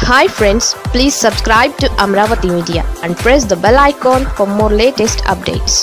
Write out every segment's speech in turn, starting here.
hi friends please subscribe to Amaravati media and press the bell icon for more latest updates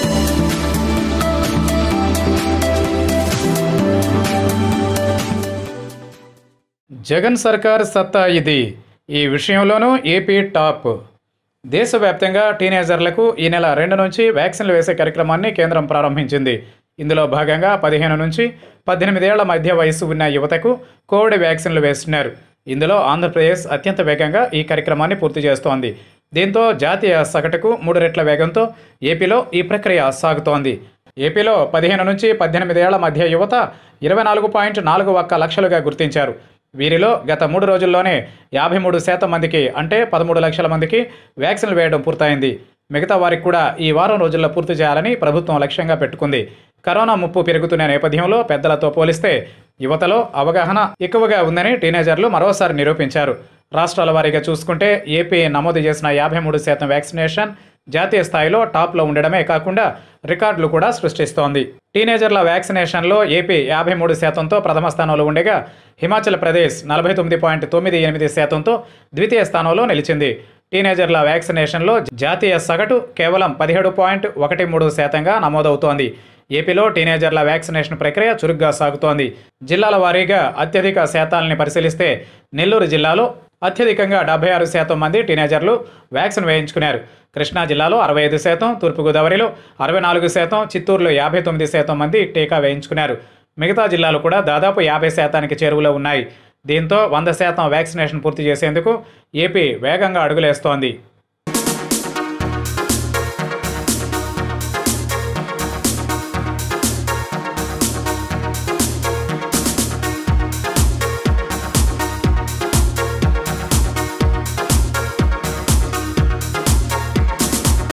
Jagan సర్కార్ సత్తా ఇది ఈ విషయంలోనూ ఏపీ టాప్ దేశవ్యాప్తంగా టీనేజర్లకు ఈ నెల రెండు నుంచి వ్యాక్సిన్లు వేసే కార్యక్రమాన్ని కేంద్రం ప్రారంభించింది ఇందులో భాగంగా పదిహేను నుంచి పద్దెనిమిదేళ్ల మధ్య వయసు ఉన్న యువతకు కోవిడ్ వ్యాక్సిన్లు వేస్తున్నారు ఇందులో ఆంధ్రప్రదేశ్ అత్యంత వేగంగా ఈ కార్యక్రమాన్ని పూర్తి చేస్తోంది దీంతో జాతీయ సగటుకు మూడు రెట్ల వేగంతో ఏపీలో ఈ ప్రక్రియ సాగుతోంది ఏపీలో పదిహేను నుంచి పద్దెనిమిది ఏళ్ల మధ్య యువత ఇరవై నాలుగు పాయింట్ నాలుగు ఒక్క లక్షలుగా గుర్తించారు వీరిలో గత మూడు రోజుల్లోనే యాభై మూడు శాతం మందికి అంటే పదమూడు లక్షల మందికి వ్యాక్సిన్లు వేయడం పూర్తయింది మిగతా వారికి కూడా ఈ వారం రోజుల్లో పూర్తి చేయాలని ప్రభుత్వం లక్ష్యంగా పెట్టుకుంది కరోనా ముప్పు పెరుగుతున్న నేపథ్యంలో పెద్దలతో పోలిస్తే యువతలో అవగాహన ఎక్కువగా ఉందని టీనేజర్లు మరోసారి నిరూపించారు రాష్ట్రాల వారీగా చూసుకుంటే ఏపీ నమోదు చేసిన యాభై మూడు శాతం వ్యాక్సినేషన్ జాతీయ స్థాయిలో టాప్లో ఉండడమే కాకుండా రికార్డులు కూడా సృష్టిస్తోంది టీనేజర్ల వ్యాక్సినేషన్లో ఏపీ యాభై మూడు శాతంతో ప్రథమ స్థానంలో ఉండగా హిమాచల్ ప్రదేశ్ నలభై తొమ్మిది పాయింట్ తొమ్మిది ఎనిమిది శాతంతో ద్వితీయ స్థానంలో నిలిచింది టీనేజర్ల వ్యాక్సినేషన్లో జాతీయ సగటు కేవలం పదిహేడు పాయింట్ ఒకటి మూడు శాతంగా నమోదవుతోంది ఏపీలో టీనేజర్ల వ్యాక్సినేషన్ ప్రక్రియ చురుగ్గా సాగుతోంది జిల్లాల వారీగా అత్యధిక శాతాలని పరిశీలిస్తే నెల్లూరు జిల్లాలో అత్యధికంగా డెబ్బై ఆరు శాతం మంది టీనేజర్లు వ్యాక్సిన్ వేయించుకున్నారు కృష్ణా జిల్లాలో అరవై ఐదు శాతం తూర్పుగోదావరిలో అరవై నాలుగు శాతం చిత్తూరులో యాభై తొమ్మిది శాతం మంది టీకా వేయించుకున్నారు మిగతా జిల్లాలు కూడా దాదాపు యాభై శాతానికి చేరువలో ఉన్నాయి దీంతో వంద శాతం వ్యాక్సినేషన్ పూర్తి చేసేందుకు ఏపీ వేగంగా అడుగులేస్తోంది